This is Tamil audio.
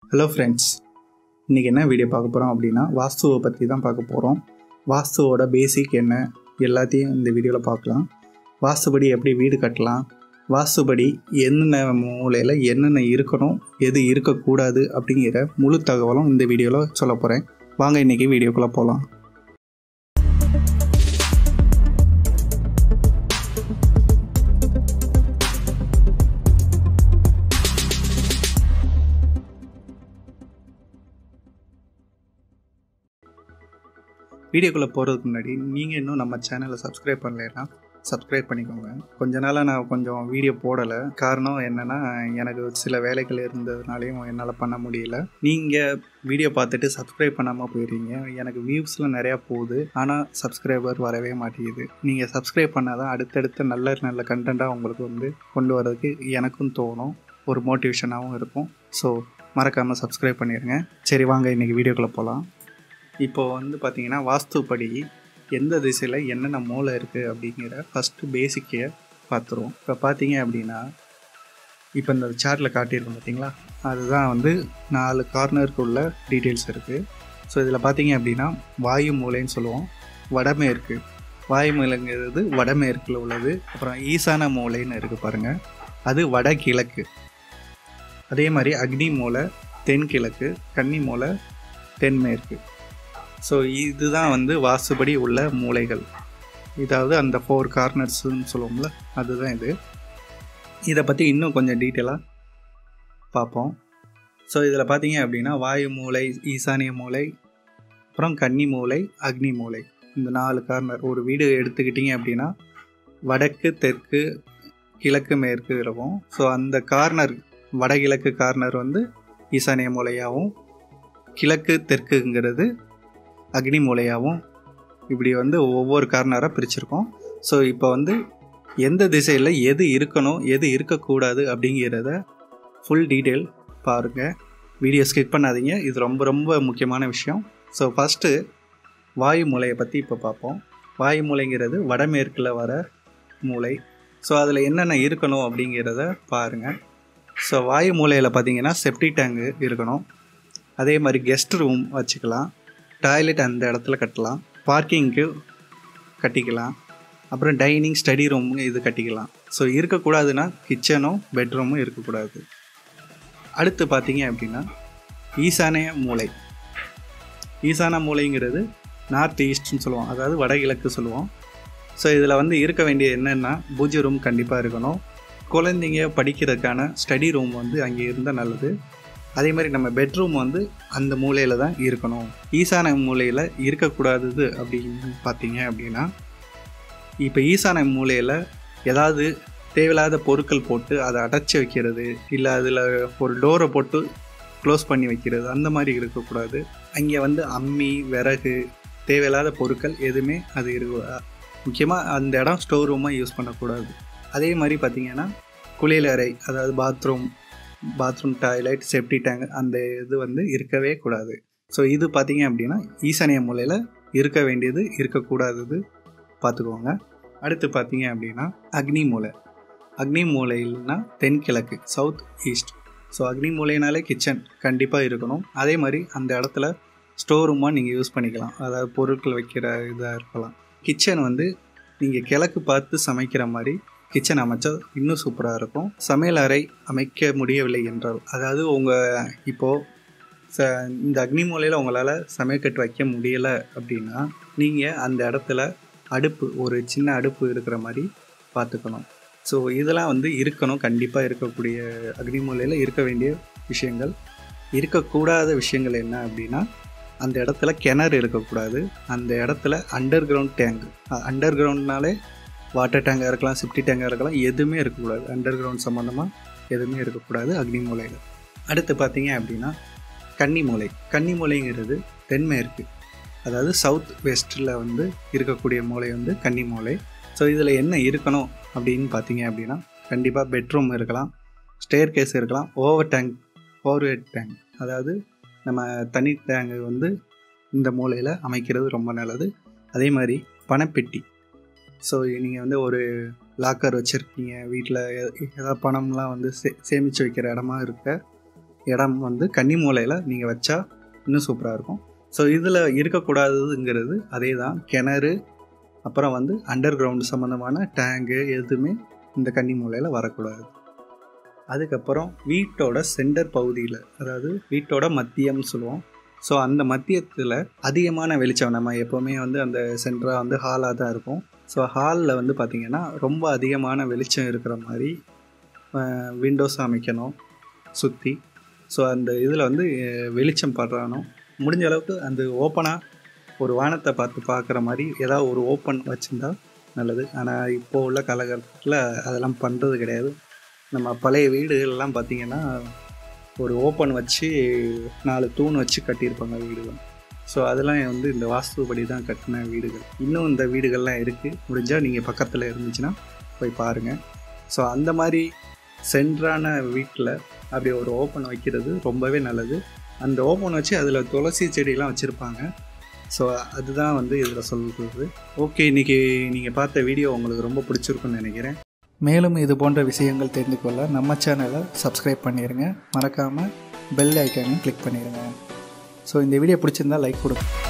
ஹலோ ஃப்ரெண்ட்ஸ் இன்றைக்கி என்ன வீடியோ பார்க்க போகிறோம் அப்படின்னா வாஸ்துவை பற்றி தான் பார்க்க போகிறோம் வாஸ்துவோட பேசிக் என்ன எல்லாத்தையும் இந்த வீடியோவில் பார்க்கலாம் வாஸ்துபடி எப்படி வீடு கட்டலாம் வாஸ்துபடி என்னென்ன மூலையில் என்னென்ன இருக்கணும் எது இருக்கக்கூடாது அப்படிங்கிற முழு தகவலும் இந்த வீடியோவில் சொல்ல போகிறேன் வாங்க இன்றைக்கி வீடியோக்குள்ளே போகலாம் வீடியோக்குள்ளே போகிறதுக்கு முன்னாடி நீங்கள் இன்னும் நம்ம சேனலை சப்ஸ்கிரைப் பண்ணலைன்னா சப்ஸ்கிரைப் பண்ணிக்கோங்க கொஞ்ச நாளாக நான் கொஞ்சம் வீடியோ போடலை காரணம் என்னென்னா எனக்கு சில வேலைகள் இருந்ததுனாலையும் என்னால் பண்ண முடியல நீங்கள் வீடியோ பார்த்துட்டு சப்ஸ்கிரைப் பண்ணாமல் போயிடுறீங்க எனக்கு வியூஸ்லாம் நிறையா போகுது ஆனால் சப்ஸ்கிரைபர் வரவே மாட்டேங்குது நீங்கள் சப்ஸ்கிரைப் பண்ணால் தான் அடுத்தடுத்த நல்ல நல்ல கண்டென்ட்டாக உங்களுக்கு வந்து கொண்டு வரதுக்கு எனக்கும் தோணும் ஒரு மோட்டிவேஷனாகவும் இருக்கும் ஸோ மறக்காமல் சப்ஸ்கிரைப் பண்ணிடுங்க சரி வாங்க இன்றைக்கி வீடியோக்குள்ளே போகலாம் இப்போது வந்து பார்த்தீங்கன்னா வாஸ்துப்படி எந்த திசையில் என்னென்ன மூளை இருக்குது அப்படிங்கிற ஃபஸ்ட்டு பேசிக்கை பார்த்துருவோம் இப்போ பார்த்தீங்க அப்படின்னா இப்போ இந்த சார்ட்டில் காட்டியிருக்கோம் பார்த்தீங்களா அதுதான் வந்து நாலு கார்னருக்கு உள்ள டீட்டெயில்ஸ் இருக்குது ஸோ இதில் பார்த்தீங்க அப்படின்னா வாயு மூலைன்னு சொல்லுவோம் வடமேற்கு வாயு மூலைங்கிறது வடமேற்கில் உள்ளது அப்புறம் ஈசான மூலைன்னு இருக்குது பாருங்கள் அது வடகிழக்கு அதே மாதிரி அக்னி மூலை தென்கிழக்கு கன்னி மூலை தென்மேற்கு ஸோ இதுதான் வந்து வாசுபடி உள்ள மூளைகள் இதாவது அந்த ஃபோர் கார்னர்ஸ்ன்னு சொல்லுவோம்ல அதுதான் இது இதை பற்றி இன்னும் கொஞ்சம் டீட்டெயிலாக பார்ப்போம் ஸோ இதில் பார்த்தீங்க அப்படின்னா வாயு மூளை ஈசானிய மூளை அப்புறம் கன்னி மூளை அக்னி மூளை இந்த நாலு கார்னர் ஒரு வீடு எடுத்துக்கிட்டிங்க அப்படின்னா வடக்கு தெற்கு கிழக்கு மேற்கு இருக்கும் ஸோ அந்த கார்னர் வடகிழக்கு கார்னர் வந்து ஈசானிய மூலையாகவும் கிழக்கு தெற்குங்கிறது அக்னி மூலையாகவும் இப்படி வந்து ஒவ்வொரு கார்னராக பிரிச்சிருக்கோம் ஸோ இப்போ வந்து எந்த திசையில் எது இருக்கணும் எது இருக்கக்கூடாது அப்படிங்கிறத ஃபுல் டீட்டெயில் பாருங்கள் வீடியோ ஸ்கிப் பண்ணாதீங்க இது ரொம்ப ரொம்ப முக்கியமான விஷயம் ஸோ ஃபஸ்ட்டு வாயு மூலையை பற்றி இப்போ பார்ப்போம் வாயு மூலைங்கிறது வடமேற்கில் வர மூளை ஸோ அதில் என்னென்ன இருக்கணும் அப்படிங்கிறத பாருங்கள் ஸோ வாயு மூலையில் பார்த்தீங்கன்னா செப்டி டேங்கு இருக்கணும் அதே மாதிரி கெஸ்ட் ரூம் வச்சுக்கலாம் டாய்லெட் அந்த இடத்துல கட்டலாம் பார்க்கிங்க்கு கட்டிக்கலாம் அப்புறம் டைனிங் ஸ்டடி ரூம் இது கட்டிக்கலாம் ஸோ இருக்கக்கூடாதுன்னா கிச்சனும் பெட்ரூமும் இருக்கக்கூடாது அடுத்து பார்த்தீங்க அப்படின்னா ஈசானிய மூளை ஈசான மூளைங்கிறது நார்த் ஈஸ்ட்னு சொல்லுவோம் அதாவது வடகிழக்கு சொல்லுவோம் ஸோ இதில் வந்து இருக்க வேண்டிய என்னென்னா பூஜை ரூம் கண்டிப்பாக இருக்கணும் குழந்தைங்க படிக்கிறதுக்கான ஸ்டடி ரூம் வந்து அங்கே இருந்தால் நல்லது அதே மாதிரி நம்ம பெட்ரூம் வந்து அந்த மூலையில் தான் இருக்கணும் ஈசான மூலையில் இருக்கக்கூடாதது அப்படின்னு பார்த்தீங்க அப்படின்னா இப்போ ஈசான மூலையில் ஏதாவது தேவையில்லாத பொருட்கள் போட்டு அதை அடைச்சி வைக்கிறது இல்லை அதில் ஒரு டோரை போட்டு க்ளோஸ் பண்ணி வைக்கிறது அந்த மாதிரி இருக்கக்கூடாது அங்கே வந்து அம்மி விறகு தேவையில்லாத பொருட்கள் எதுவுமே அது இருக்க முக்கியமாக அந்த இடம் ஸ்டோர் ரூமாக யூஸ் பண்ணக்கூடாது அதே மாதிரி பார்த்திங்கன்னா குளியலறை அதாவது bathroom bathroom toilet septic tank அந்த இது வந்து இருக்கவே கூடாது ஸோ இது பார்த்தீங்க அப்படின்னா ஈசானிய மூலையில் இருக்க வேண்டியது இருக்கக்கூடாதது பார்த்துக்கோங்க அடுத்து பார்த்தீங்க அப்படின்னா அக்னி மூலை அக்னி மூலையில்னா தென்கிழக்கு சவுத் ஈஸ்ட் ஸோ அக்னி மூலைனாலே கிச்சன் கண்டிப்பாக இருக்கணும் அதே மாதிரி அந்த இடத்துல ஸ்டோர் ரூமாக நீங்கள் யூஸ் பண்ணிக்கலாம் அதாவது பொருட்கள் வைக்கிற இதாக இருக்கலாம் கிச்சன் வந்து நீங்கள் கிழக்கு பார்த்து சமைக்கிற மாதிரி கிச்சன் அமைச்சா இன்னும் சூப்பராக இருக்கும் சமையல் அறை அமைக்க முடியவில்லை என்றால் அதாவது உங்கள் இப்போது ச இந்த அக்னி மூலையில் உங்களால் சமையல்கட்டு வைக்க முடியலை அப்படின்னா நீங்கள் அந்த இடத்துல அடுப்பு ஒரு சின்ன அடுப்பு இருக்கிற மாதிரி பார்த்துக்கணும் ஸோ இதெல்லாம் வந்து இருக்கணும் கண்டிப்பாக இருக்கக்கூடிய அக்னி மூலையில் இருக்க வேண்டிய விஷயங்கள் இருக்கக்கூடாத விஷயங்கள் என்ன அப்படின்னா அந்த இடத்துல கிணறு இருக்கக்கூடாது அந்த இடத்துல அண்டர் கிரவுண்ட் டேங்க் அண்டர் கிரவுண்ட்னாலே வாட்டர் டேங்காக இருக்கலாம் சிப்டி டேங்காக இருக்கலாம் எதுவுமே இருக்கக்கூடாது அண்டர் கிரவுண்ட் சம்மந்தமாக எதுவுமே இருக்கக்கூடாது அக்னி மூலையில் அடுத்து பார்த்தீங்க அப்படின்னா கன்னி மூலை கன்னி மூலைங்கிறது தென்மேற்கு அதாவது சவுத் வெஸ்ட்டில் வந்து இருக்கக்கூடிய மூலை வந்து கன்னி மூலை ஸோ இதில் என்ன இருக்கணும் அப்படின்னு பார்த்தீங்க அப்படின்னா கண்டிப்பாக பெட்ரூம் இருக்கலாம் ஸ்டேர் கேஸ் இருக்கலாம் over tank overhead tank அதாவது நம்ம தனி டேங்கு வந்து இந்த மூலையில் அமைக்கிறது ரொம்ப நல்லது அதே மாதிரி பணப்பெட்டி ஸோ நீங்கள் வந்து ஒரு லாக்கர் வச்சுருக்கீங்க வீட்டில் ஏதாவது பணம்லாம் வந்து சே சேமித்து வைக்கிற இடமா இருக்க இடம் வந்து கன்னி மூலையில் நீங்கள் வச்சா இன்னும் சூப்பராக இருக்கும் ஸோ இதில் இருக்கக்கூடாதுங்கிறது அதே தான் கிணறு அப்புறம் வந்து அண்டர் கிரவுண்டு சம்மந்தமான டேங்கு எதுவுமே இந்த கன்னி மூலையில் வரக்கூடாது அதுக்கப்புறம் வீட்டோட சென்டர் பகுதியில் அதாவது வீட்டோட மத்தியம்னு சொல்லுவோம் ஸோ அந்த மத்தியத்தில் அதிகமான வெளிச்சம் நம்ம எப்போவுமே வந்து அந்த சென்டராக வந்து ஹாலாக தான் இருக்கும் ஸோ ஹாலில் வந்து பார்த்திங்கன்னா ரொம்ப அதிகமான வெளிச்சம் இருக்கிற மாதிரி விண்டோஸ் அமைக்கணும் சுற்றி ஸோ அந்த இதில் வந்து அஹ், வெளிச்சம் படுறானோ முடிஞ்ச அளவுக்கு அந்த ஓப்பனாக ஒரு வானத்தை பார்த்து பார்க்குற மாதிரி ஏதாவது ஒரு ஓப்பன் வச்சுருந்தா நல்லது ஆனால் இப்போ உள்ள காலகட்டத்தில் அதெல்லாம் பண்ணுறது கிடையாது நம்ம பழைய வீடுகள்லாம் பார்த்திங்கன்னா ஒரு ஓப்பன் வச்சு நாலு தூண் வச்சு கட்டியிருப்பாங்க வீடுகள் ஸோ அதெல்லாம் வந்து இந்த வாஸ்துபடி தான் கட்டின வீடுகள் இன்னும் இந்த வீடுகள்லாம் இருக்குது முடிஞ்சால் நீங்கள் பக்கத்தில் இருந்துச்சுன்னா போய் பாருங்கள் ஸோ அந்த மாதிரி சென்ட்ரான வீட்டில் அப்படி ஒரு ஓப்பன் வைக்கிறது ரொம்பவே நல்லது அந்த ஓப்பன் வச்சு அதில் துளசி செடியெலாம் வச்சுருப்பாங்க ஸோ அதுதான் வந்து இதில் சொல்கிறது ஓகே இன்றைக்கி நீங்கள் பார்த்த வீடியோ உங்களுக்கு ரொம்ப பிடிச்சிருக்குன்னு நினைக்கிறேன் மேலும் இது போன்ற விஷயங்கள் தெரிந்து கொள்ள நம்ம சேனலை சப்ஸ்கிரைப் பண்ணிடுங்க மறக்காமல் பெல் ஐக்கானையும் கிளிக் பண்ணிடுங்க ஸோ இந்த வீடியோ பிடிச்சிருந்தா லைக் கொடுங்க